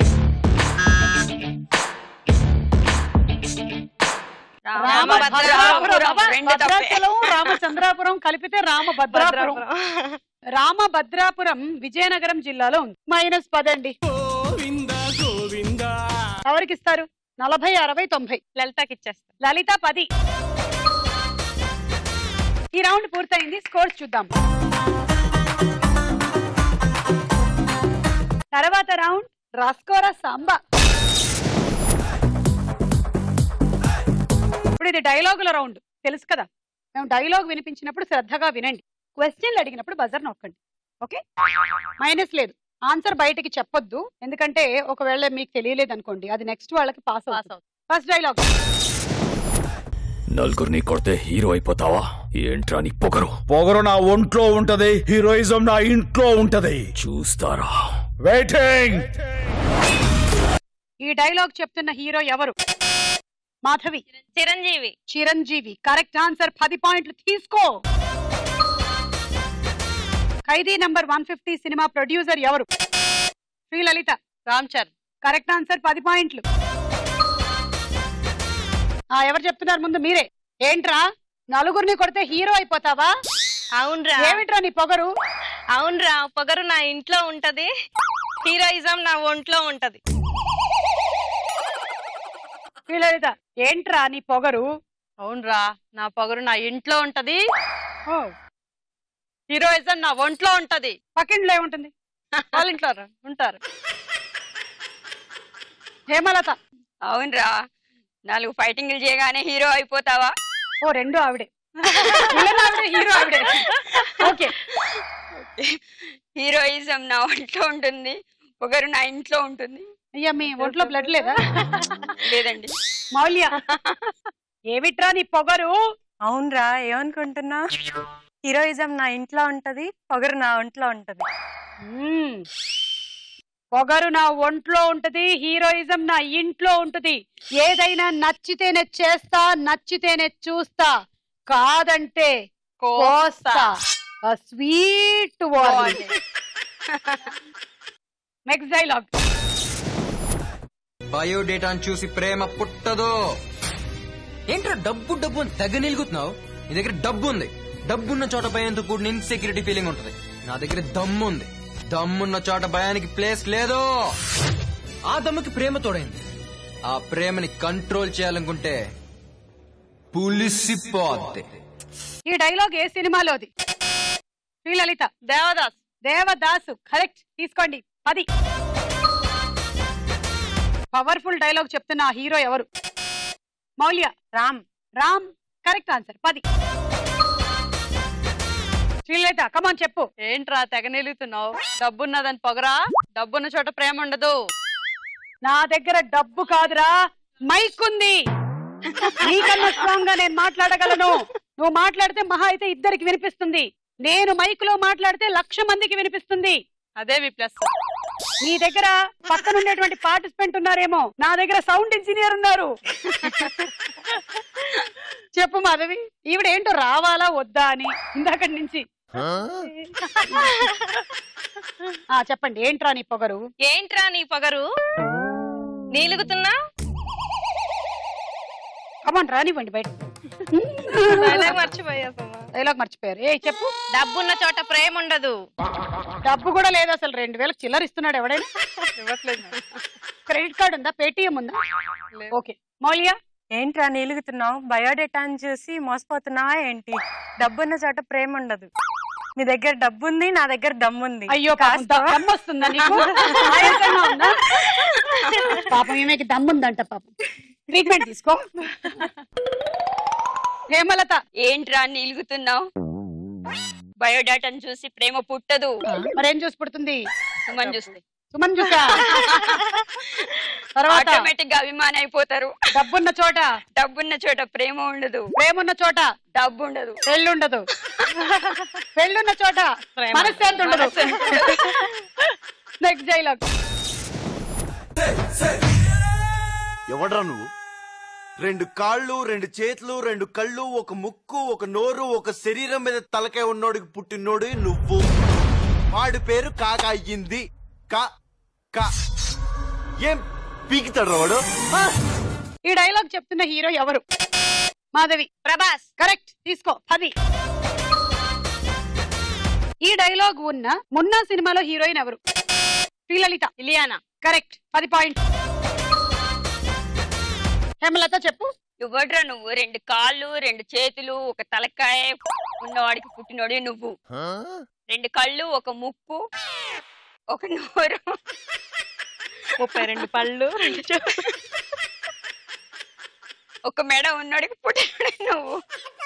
రామభద్రాపురం రెండు తప్పే. భద్రాచలం రామచంద్రాపురం కలిపితే రామభద్రాపురం రామభద్రాపురం విజయనగరం జిల్లాలో ఉంది మైనస్ పదండి గోవింద గోవింద ఎవరికి ఇస్తారు నలభై అరవై తొంభై లలితకి ఇచ్చేస్తా లలిత పది ఈ రౌండ్ పూర్తయింది స్కోర్స్ చూద్దాం తర్వాత రౌండ్ రాస్కోరా సాంబా ఇప్పుడు ఇది డైలాగుల రౌండ్ తెలుసు కదా మేము డైలాగ్ వినిపించినప్పుడు శ్రద్ధగా వినండి క్వశ్చన్లు అడిగినప్పుడు బజర్ నొక్కండి ఓకే మైనస్ లేదు ఆన్సర్ బయటికి చెప్పొద్దు ఎందుకంటే ఒకవేళ మీకు తెలియలేదు అనుకోండి అది నెక్స్ట్ వాళ్ళకి పాస్ అవుతుంది ఫస్ట్ డైలాగ్ నలుగురిని కొడితే హీరో అయిపోతావా ఏంట్రా నీ పొగరు పొగరు నా ఒంట్లో ఉంటది హీరోయిజం నా ఇంట్లో ఉంటది చూస్తారా వెయిటింగ్ ఈ డైలాగ్ చెప్తున్న హీరో ఎవరు మాధవి చిరంజీవి చిరంజీవి కరెక్ట్ ఆన్సర్ పది పాయింట్లు తీసుకో Khaidi number one fifty cinema producer ఎవరు శ్రీలలిత రామ్ చరణ్ కరెక్ట్ ఆన్సర్ పది పాయింట్లు ఆ ఎవరు చెప్తున్నారు ముందు మీరే ఏంట్రా నలుగురిని కొడితే హీరో అయిపోతావా అవునరా ఏమిట్రా నీ పొగరు అవునరా పొగరు నా ఇంట్లో ఉంటది హీరోయిజం నా ఒంట్లో ఉంటది శ్రీలలిత ఏంట్రా నీ పొగరు అవునరా నా పొగరు నా ఇంట్లో ఉంటది ఓ హీరోయిజం నా ఒంట్లో ఉంటది పక్కింట్లో ఏముంటుంది వాళ్ళ ఇంట్లో రా, ఉంటారు హేమలత అవునరా నాలుగు ఫైటింగ్లు చేయగానే హీరో అయిపోతావా ఓ రెండు ఆవిడే విలన్ ఆవిడే హీరో ఆవిడే ఓకే హీరోయిజం నా ఒంట్లో ఉంటుంది పొగరు నా ఇంట్లో ఉంటుంది అయ్యా మీ ఒంట్లో బ్లడ్ లేదా లేదండి మౌల్య ఏమిట్రా నీ పొగరు అవునరా ఏమనుకుంటున్నా హీరోయిజం నా ఇంట్లో ఉంటది పొగరు నా ఒంట్లో ఉంటది మ్మ్. పొగరు నా ఒంట్లో ఉంటది హీరోయిజం నా ఇంట్లో ఉంటది ఏదైనా నచ్చితేనే చేస్తా నచ్చితేనే చూస్తా కాదంటే కోస్తా స్వీట్ వార్నింగ్ నెక్స్ట్ డైలాగ్ బయోడేటాను చూసి ప్రేమ పుట్టదు ఏంట్రా డబ్బు డబ్బు అని తెగ నిలుగుతున్నావు నీ దగ్గర డబ్బు ఉంది డబ్బున్న చోట భయంతో కూడిన ఇన్సెక్యూరిటీ ఫీలింగ్ ఉంటది నా దగ్గర దమ్ము ఉంది దమ్మున్న చోట భయానికి ప్లేస్ లేదు ఆ దమ్ముకి ప్రేమ తోడైంది ఆ ప్రేమని కంట్రోల్ చేయాలనుకుంటే పులిసిపోద్ది ఈ డైలాగ్ ఏ సినిమాలోది శ్రీలలిత దేవదాస్ దేవదాసు కరెక్ట్ తీసుకోండి పది పవర్ఫుల్ డైలాగ్ చెప్తున్న ఆ హీరో ఎవరు మౌల్య రామ్ రామ్ కరెక్ట్ ఆన్సర్ పది శ్రీలలిత కమాన్ చెప్పు ఏంట్రా తెగ నిలుగుతున్నావు డబ్బున్నదని పొగరా డబ్బున్న చోట ప్రేమ ఉండదు నా దగ్గర డబ్బు కాదురా మైక్ ఉంది నీకన్నా స్ట్రాంగ్ గా నేను మాట్లాడగలను నువ్వు మాట్లాడితే మహా అయితే ఇద్దరికి వినిపిస్తుంది నేను మైక్ లో మాట్లాడితే లక్ష మందికి వినిపిస్తుంది అదే మీ ప్లస్ నీ దగ్గర పక్కన ఉండేటువంటి పార్టిసిపెంట్ ఉన్నారేమో నా దగ్గర సౌండ్ ఇంజనీర్ ఉన్నారు చెప్పు మాధవి ఈవిడ ఏంటో రావాలా వద్దా అని ఇందాకటి నుంచి ఆ చెప్పండి ఏంట్రా నీ పొగరు ఏంట్రా నీ పొగరు నీలుగుతున్నా కమాన్ రానివ్వండి బయట డైలాగ్ మర్చిపోయా డైలాగ్ మర్చిపోయారు ఏ చెప్పు డబ్బున్న చోట ప్రేమ ఉండదు డబ్బు కూడా లేదు అసలు రెండు వేలకు చిల్లర ఇస్తున్నాడు ఎవడైనా ఇవ్వట్లేదు క్రెడిట్ కార్డు ఉందా పేటిఎం ఉందా ఓకే మౌలియా ఏంట్రా నీలుగుతున్నావు బయోడేటాను చూసి మోసపోతున్నావా ఏంటి డబ్బున్న చోట ప్రేమ ఉండదు నీ దగ్గర డబ్బు ఉంది నా దగ్గర దమ్ముంది అయ్యో పాపం ద- దమ్ము వస్తుందా నీకు ఆయాసంగా ఉందా పాపం ఈమెకి దమ్ముందంట పాపం ట్రీట్మెంట్ తీసుకో హేమలత ఏంట్రా నిలుగుతున్నావు బయోడాటాను చూసి ప్రేమ పుట్టదు మరేం చూసి పుడుతుంది సుమన్ చూస్తే సుమన్ చూసా తర్వాత ఆటోమేటిక్ గా అభిమాని అయిపోతారు డబ్బున్న చోట డబ్బున్న చోట ప్రేమ ఉండదు ప్రేమున్న చోట డబ్బు ఉండదు పెళ్ళుండదు పెళ్ళున్న చోట మనశ్శాంతి ఉండదు నెక్స్ట్ డైలాగ్ ఎవడ్రా నువ్వు రెండు కాళ్ళు రెండు చేతులు రెండు కళ్ళు ఒక ముక్కు ఒక నోరు ఒక శరీరం మీద తలకాయ ఉన్నోడికి పుట్టినోడు నువ్వు వాడి పేరు కాక అయ్యింది కా కా ఏం పీకితాడు వాడు ఆ? ఈ డైలాగ్ చెప్తున్న హీరో ఎవరు మాధవి ప్రభాస్ కరెక్ట్ తీసుకో పది ఈ డైలాగ్ ఉన్న మున్నా సినిమాలో హీరోయిన్ ఎవరు శ్రీలలిత ఇలియానా కరెక్ట్ పది పాయింట్ హేమలత చెప్పు ఎవడ్రా నువ్వు రెండు కాళ్ళు రెండు చేతులు ఒక తలకాయ ఉన్నవాడికి పుట్టినోడే నువ్వు రెండు కళ్ళు ఒక ముక్కు ఒక నోరు ముప్పై రెండు పళ్ళు రెండు చెవులు. ఒక మెడ ఉన్నోడికి పుట్టినోడు నువ్వు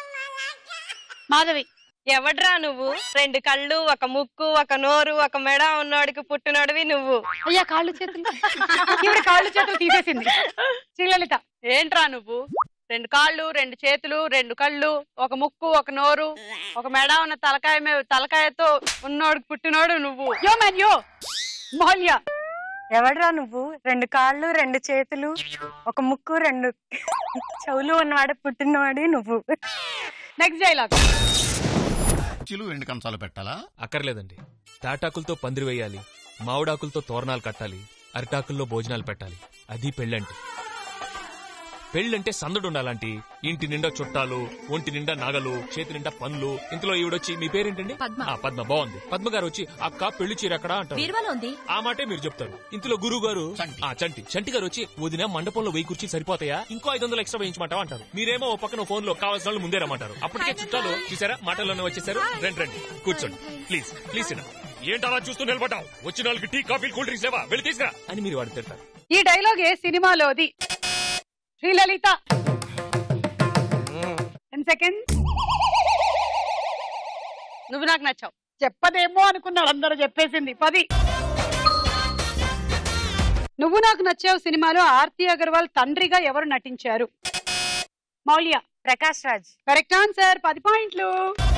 మాధవి ఎవడ్రా నువ్వు రెండు కళ్ళు ఒక ముక్కు ఒక నోరు ఒక మెడ ఉన్నోడికి పుట్టినోడివి నువ్వు అయ్యా కాళ్ళు చేతులు ఈవిడ కాళ్ళు చేతులు తీసేసింది శ్రీలలిత ఏంట్రా నువ్వు రెండు కాళ్ళు రెండు చేతులు రెండు కళ్ళు ఒక ముక్కు ఒక నోరు ఒక మెడ ఉన్న తలకాయ మీద తలకాయతో ఉన్నోడు పుట్టినోడు నువ్వు యో మ్యాన్ యో మౌల్య ఎవడ్రా నువ్వు రెండు కాళ్ళు రెండు చేతులు ఒక ముక్కు రెండు చెవులు ఉన్నవాడే పుట్టినవాడి నువ్వు నెక్స్ట్ డైలాగ్ చిలు ఎండు కంచాలు పెట్టాలా అక్కర్లేదండి తాటాకులతో పందిరి వేయాలి మామిడాకులతో తోరణాలు కట్టాలి అరిటాకుల్లో భోజనాలు పెట్టాలి అది పెళ్ళంటే పెళ్ళంటే సందడు ఉండాలంటి ఇంటి నిండా చుట్టాలు ఒంటి నిండా నగలు చేతి నిండా పనులు ఇంతలో ఈవిడొచ్చి మీ పేరేంటండి పద్మ. ఆ, పద్మ బాగుంది పద్మ గారు వచ్చి అక్క పెళ్లి చీర ఎక్కడా అంటారు బీరువాలో ఉంది ఆ మాటే మీరు చెప్తారు ఇంతలో గురువు గారు ఆ చంటి చంటి గారు వచ్చి వదిన మండపంలో వెయ్యి కుర్చీ సరిపోతాయా ఇంకో ఐదు వందలు ఎక్స్ట్రా వేయించమంటావా అంటారు మీరేమో ఓ పక్కన ఫోన్ లో కావాల్సిన వాళ్ళు ముందే రమ్మంటారు అప్పటికే చుట్టాలు చూసారా మాటల్లోనే వచ్చేసారు రండి రండి కూర్చోండి ప్లీజ్ ప్లీజ్ సినా ఏంటలా చూస్తూ నిలబడ్డావు వచ్చిన వాళ్ళకి టీ కాఫీ కూల్ డ్రింక్స్ లేవా వెళ్ళి తీసుకురా అని మీరు వాడు తిడతారు ఈ డైలాగ్ ఏ సినిమాలోది శ్రీలలిత టెన్ సెకండ్ నువ్వు నాకు నచ్చావు చెప్పదేమో అనుకున్నాడు అందరూ చెప్పేసింది పది నువ్వు నాకు నచ్చావు సినిమాలో ఆర్తి అగర్వాల్ తండ్రిగా ఎవరు నటించారు మౌల్య ప్రకాష్ రాజ్ కరెక్ట్ ఆన్సర్ పది పాయింట్లు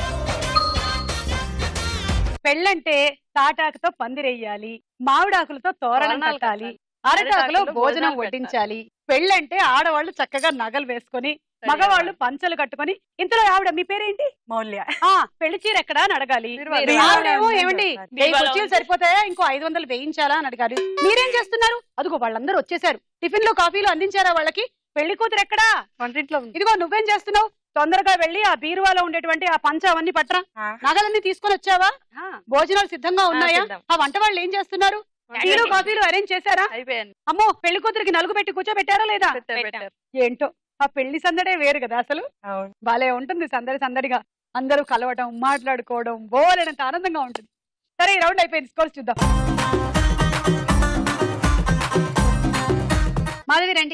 పెళ్ళంటే తాటాకుతో పందిరెయ్యాలి మామిడాకులతో తోరణం తోరణాలు కట్టాలి కట్టాలి. అరటాకులో అరిటాకులో భోజనం భోజనాలు వడ్డించాలి పెళ్ళంటే ఆడవాళ్ళు చక్కగా నగలు వేసుకొని మగవాళ్ళు పంచలు కట్టుకొని ఇంతలో ఆవిడ మీ పేరేంటి మౌల్య ఆ పెళ్లి చీర ఎక్కడా అని అడగాలి బీరువాలో. ఆవిడేమో బీరువాలో ఏమండి ఉంది. వెయ్యి బీరువాలో కుర్చీలు ఉంది. సరిపోతాయా ఇంకో ఐదు వందలు వేయించాలా అని అడిగారు మీరేం చేస్తున్నారు అదిగో వాళ్ళందరూ వచ్చేసారు టిఫిన్ లో కాఫీలు అందించారా వాళ్ళకి పెళ్లి కూతురు ఎక్కడా వంటింట్లో ఇదిగో నువ్వేం చేస్తున్నావు తొందరగా వెళ్ళి ఆ బీరువాలో ఉండేటువంటి ఆ పంచ అవన్నీ పట్టరా నగలన్నీ తీసుకొని వచ్చావా భోజనాలు సిద్ధంగా ఉన్నాయా సిద్ధం. ఆ వంట వాళ్ళు ఏం చేస్తున్నారు టీలు కాఫీలు అరేంజ్ చేశారా అయిపోయాను అమ్మో పెళ్లి కూతురికి నలుగు పెట్టి కూర్చోబెట్టారా లేదా పెట్టారు, పెట్టారు. ఏంటో ఆ పెళ్లి సందడే వేరు కదా అసలు భలే ఉంటుంది సందడి సందడిగా అందరూ కలవటం మాట్లాడుకోవడం బోలెనంత ఆనందంగా ఉంటుంది సరే ఈ రౌండ్ అయిపోయింది స్కోర్స్ చూద్దాం మాధవి రండి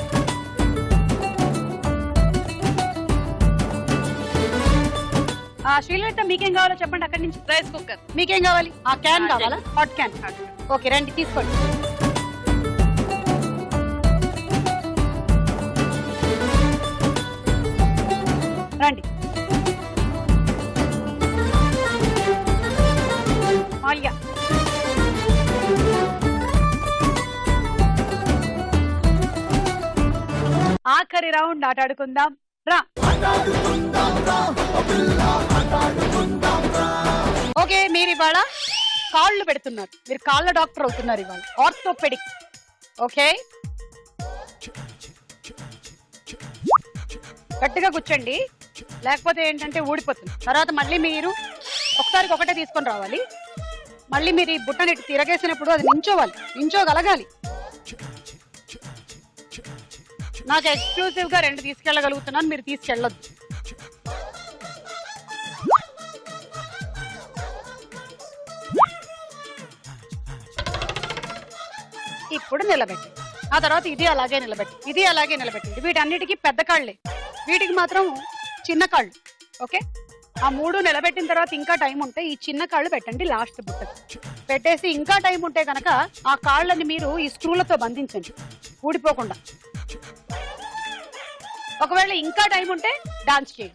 ఆ శ్రీలలిత మీకేం కావాలో చెప్పండి అక్కడి నుంచి రైస్ కుక్కర్ మీకేం కావాలి ఆ క్యాన్ ఆ, కావాలా హాట్ క్యాన్ ఓకే రండి తీసుకోండి రండి మాల్యా ఆఖరి రౌండ్ ఆట ఆడుకుందాం రా ఓకే మీరు ఇవాళ కాళ్ళు పెడుతున్నారు మీరు కాళ్ళ డాక్టర్ అవుతున్నారు ఇవాళ ఆర్థోపెడిక్ ఓకే గట్టిగా కూర్చోండి లేకపోతే ఏంటంటే ఊడిపోతుంది తర్వాత మళ్ళీ మీరు ఒకసారికి ఒకటే తీసుకొని రావాలి మళ్ళీ మీరు ఈ బుట్టని ఇటు తిరగేసినప్పుడు అది నించోవాలి నించోగలగాలి నాకు ఎక్స్క్లూసివ్ గా రెండు తీసుకెళ్ళగలుగుతున్నాను మీరు తీసుకెళ్ళొద్దు ఇప్పుడు నిలబెట్టి ఆ తర్వాత ఇది అలాగే నిలబెట్టి ఇది అలాగే నిలబెట్టండి వీటన్నిటికీ పెద్ద కాళ్ళే వీటికి మాత్రం చిన్న కాళ్ళు ఓకే ఆ మూడు నిలబెట్టిన తర్వాత ఇంకా టైం ఉంటే ఈ చిన్న కాళ్ళు పెట్టండి లాస్ట్ బుట్ట పెట్టేసి ఇంకా టైం ఉంటే కనుక ఆ కాళ్ళని మీరు ఈ స్క్రూలతో బంధించండి ఊడిపోకుండా ఒకవేళ ఇంకా టైం ఉంటే డాన్స్ చేయండి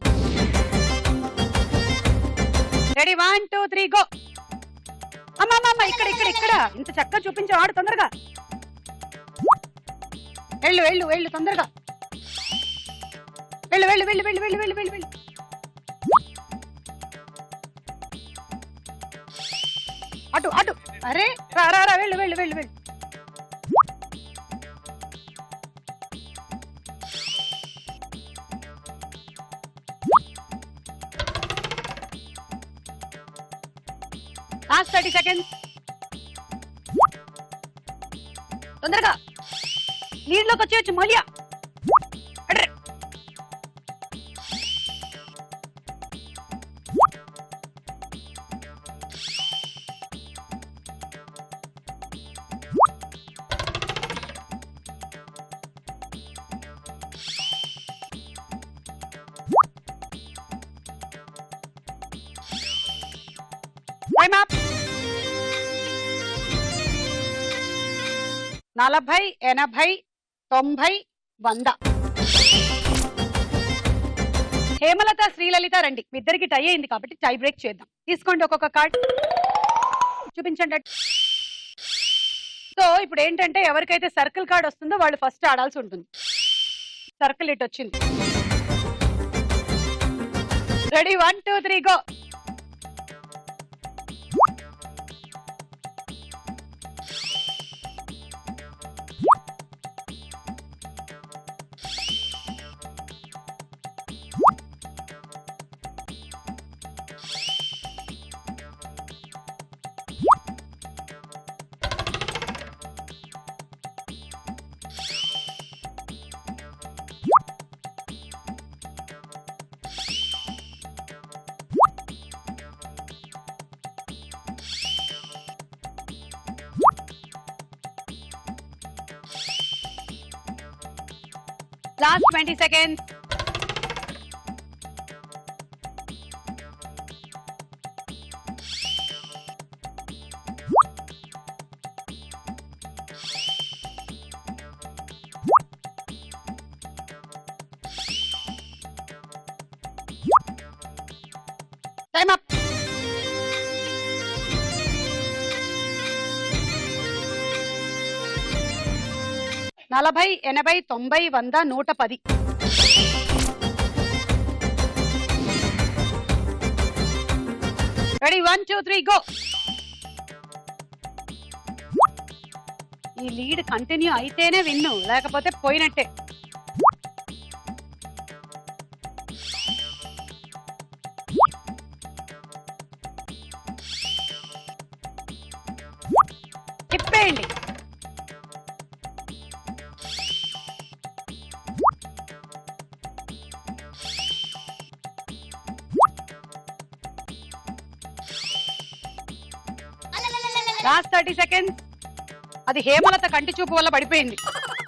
ready one two three go అమ్మా అమ్మ ఇక్కడ ఇక్కడ ఇక్కడ ఇంత చక్కగా చూపించావాడు తొందరగా వెళ్ళు వెళ్ళు వెళ్ళు తొందరగా వెళ్ళు వెళ్ళు వెళ్ళు వెళ్ళు వెళ్ళు వెళ్ళు వెళ్ళు వెళ్ళు అటు అటు అరే రా రా రా వెళ్ళు వెళ్ళు వెళ్ళు వెళ్ళు లాస్ట్ థర్టీ సెకండ్స్ తొందరగా నీళ్ళలోకి వచ్చేయచ్చు మళ్ళీ టైం అప్ నలభై ఎనభై తొంభై వంద హేమలత శ్రీలలిత రండి మీ ఇద్దరికి టై అయింది కాబట్టి టై బ్రేక్ చేద్దాం తీసుకోండి ఒక్కొక్క కార్డ్ చూపించండి సో ఇప్పుడు ఏంటంటే ఎవరికైతే సర్కిల్ కార్డ్ వస్తుందో వాళ్ళు ఫస్ట్ ఆడాల్సి ఉంటుంది సర్కిల్ ఇట్ వచ్చింది ready one two three go last twenty seconds time up నలభై ఎనభై తొంభై వంద నూట పది ready one two three go ఈ లీడ్ కంటిన్యూ అయితేనే విన్ను లేకపోతే పోయినట్టే తిప్పేయండి లాస్ట్ థర్టీ సెకండ్స్ అది హేమలత కంటి చూపు వల్ల పడిపోయింది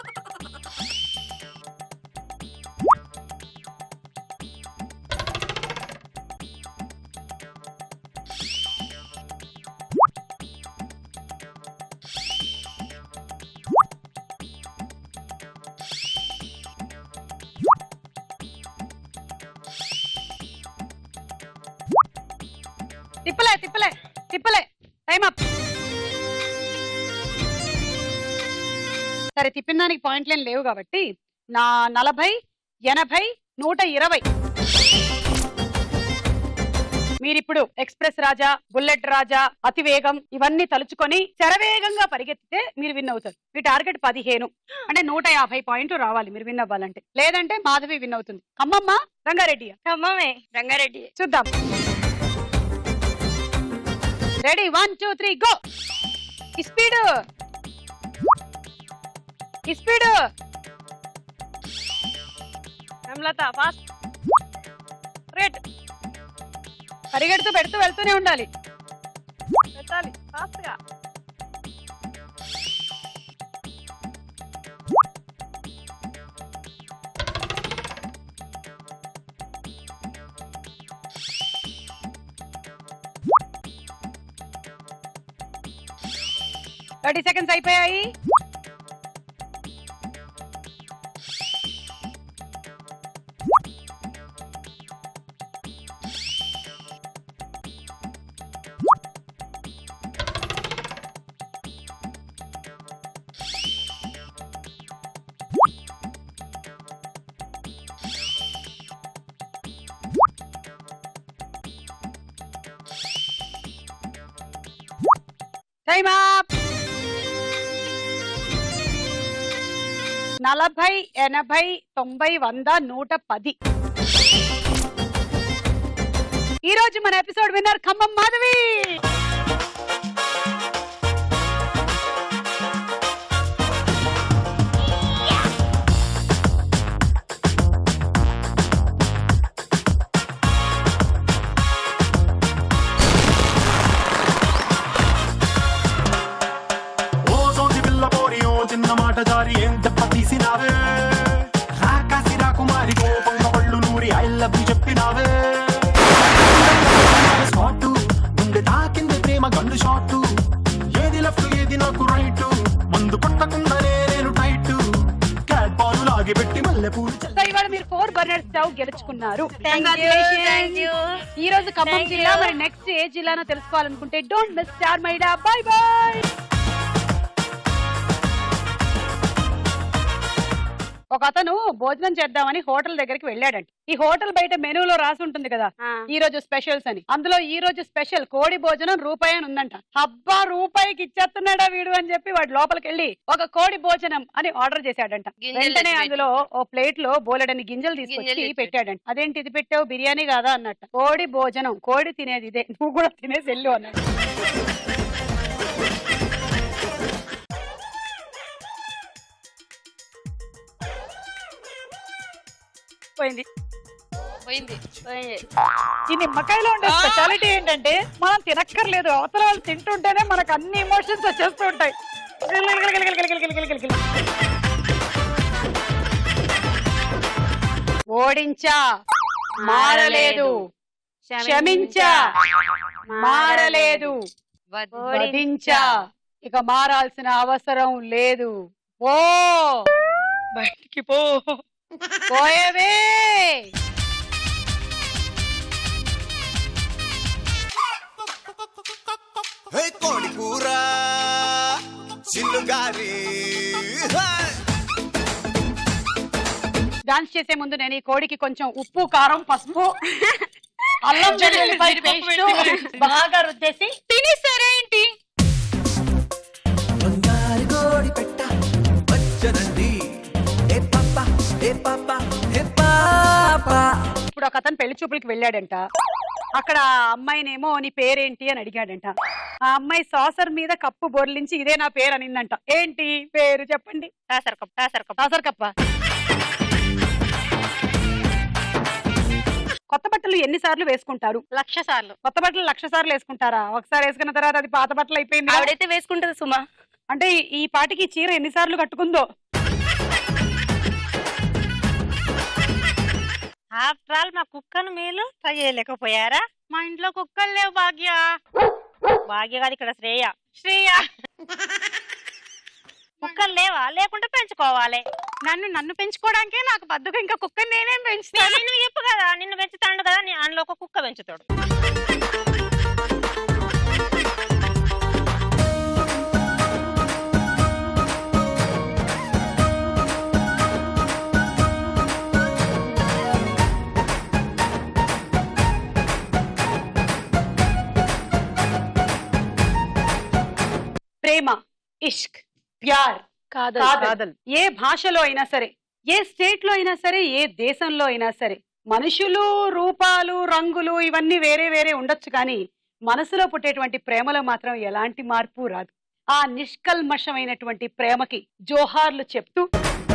తిప్పలే తిప్పలే తిప్పలే టైం అప్ సరే తిప్పిన దానికి పాయింట్లేం లేవు కాబట్టి నా నలభై ఎనభై నూట ఇరవై మీరిప్పుడు ఎక్స్ప్రెస్ రాజా బుల్లెట్ రాజా అతివేగం ఇవన్నీ తలుచుకొని శరవేగంగా పరిగెత్తితే మీరు విన్ అవుతారు మీ టార్గెట్ పదిహేను అంటే నూట యాభై పాయింట్లు రావాలి మీరు విన్ అవ్వాలంటే లేదంటే మాధవి విన్ అవుతుంది ఖమ్మమ్మ రంగారెడ్డి ఖమ్మమే రంగారెడ్డి చూద్దాం ready one two three go speed speed Hemalatha fast rate పరిగెడుతూ పెడుతూ వెళ్తూనే ఉండాలి పెట్టాలి ఫాస్ట్ గా థర్టీ సెకండ్స్ అయిపోయాయి టైమ్ అప్ నలభై ఎనభై తొంభై వంద నూట పది ఈ రోజు మన ఎపిసోడ్ విన్నర్ ఖమ్మం మాధవి ఓ సోది పిల్ల పోరి ఓ చిన్న మాట జారి ఏం దెబ్బ తీసినావే రాకాసి రాకుమారి కోపంగా పళ్ళు నూరి ఐ లవ్ యు చెప్పినావే స్పాట్ గుండె తాకింది ప్రేమ ఇది నాకు రైటు మందు కొట్టకుండానే నేను టైట్ క్యాట్ పాలు లాగి పెట్టి మల్లె పూలు సో ఇవాళ మీరు ఫోర్ బర్నర్ స్టవ్ గెలుచుకున్నారు Thank you, Congratulations. thank you. ఈ రోజు ఖమ్మం Thank జిల్లా you. మరి నెక్స్ట్ ఏ జిల్లానో తెలుసుకోవాలనుకుంటే డోంట్ మిస్ స్టార్ మైడా బై బై ఒక అతను భోజనం చేద్దామని హోటల్ దగ్గరికి వెళ్ళాడంట ఈ హోటల్ బయట మెనూలో రాసి ఉంటుంది కదా ఈ రోజు స్పెషల్స్ అని అందులో ఈ రోజు స్పెషల్ కోడి భోజనం రూపాయి అని ఉందంట అబ్బా రూపాయికి ఇచ్చేస్తున్నాడా వీడు అని చెప్పి వాడు లోపలికి వెళ్ళి ఒక కోడి భోజనం అని ఆర్డర్ చేశాడంట గింజలు వెంటనే తెచ్చి అందులో ఓ ప్లేట్ లో బోలెడని గింజలు తీసుకొచ్చి గింజలు తెచ్చి పెట్టాడంట అదేంటి ఇది పెట్టావు బిర్యానీ కాదా అన్నట్టు కోడి భోజనం కోడి తినేది ఇదే నువ్వు కూడా తినేసి వెళ్ళు అన్నాడు పోయింది పోయింది పోయింది ఈ నిమ్మకాయలో ఉండే స్పెషాలిటీ ఏంటంటే మనం తినక్కర్లేదు అవతల వాళ్ళు తింటుంటేనే మనకు అన్ని ఎమోషన్స్ వచ్చేస్తూ ఉంటాయి ఓడించా మారలేదు క్షమించా మారలేదు వధించా ఇక మారాల్సిన అవసరం లేదు ఓ బయటికి పో పోయేవే హే కోడి కూర చిల్లుగారి డాన్స్ చేసే ముందు నేను ఈ కోడికి కొంచెం ఉప్పు కారం పసుపు అల్లం వెల్లుల్లిపాయ పేస్ట్ బాగా రుద్దేసి తినేసారేంటి బంగారు కోడి పెట్ట వచ్చనండి ఏ పాప ఏ పాప ఏ పాప ఇప్పుడు ఒక అతను పెళ్లి చూపులకి వెళ్ళాడంట అక్కడ ఆ అమ్మాయినేమో నీ పేరేంటి అని అడిగాడంట ఆ అమ్మాయి సాసర్ మీద కప్పు బొర్లించి ఇదే నా పేరు అనిందంట ఏంటి పేరు చెప్పండి saucer cup saucer cup saucer కప్ప కొత్త బట్టలు ఎన్ని సార్లు వేసుకుంటారు లక్ష సార్లు కొత్త బట్టలు లక్ష సార్లు వేసుకుంటారా ఒకసారి వేసుకున్న తర్వాత అది పాత బట్టలు అయిపోయింది కదా? ఆవిడైతే వేసుకుంటది సుమా అంటే ఈ- ఈ పాటికి ఈ చీర ఎన్ని సార్లు కట్టుకుందో ఆఫ్టర్ ఆల్ మా కుక్కను మీరు ట్రై చేయలేకపోయారా మా ఇంట్లో కుక్కలు లేవు భాగ్య భాగ్య కాదు ఇక్కడ శ్రేయ శ్రేయ కుక్కలు లేవా లేకుంటే పెంచుకోవాలి నన్ను నన్ను పెంచుకోవడానికే నాకు బద్దకు ఇంకా కుక్కని నేనేం పెంచుతాను నిన్ను చెప్పు కదా నిన్ను పెంచుతాడు కదా నీ అందులో ఒక కుక్క పెంచుతాడు ప్రేమ ఇష్క్ ప్యార్ కాదల్. కాదల్ ఏ భాషలో అయినా సరే ఏ స్టేట్ లో అయినా సరే ఏ దేశంలో అయినా సరే మనుషులు రూపాలు రంగులు ఇవన్నీ వేరే వేరే ఉండొచ్చు కానీ మనసులో పుట్టేటువంటి ప్రేమలో మాత్రం ఎలాంటి మార్పు రాదు ఆ నిష్కల్మషమైనటువంటి ప్రేమకి జోహార్లు చెప్తూ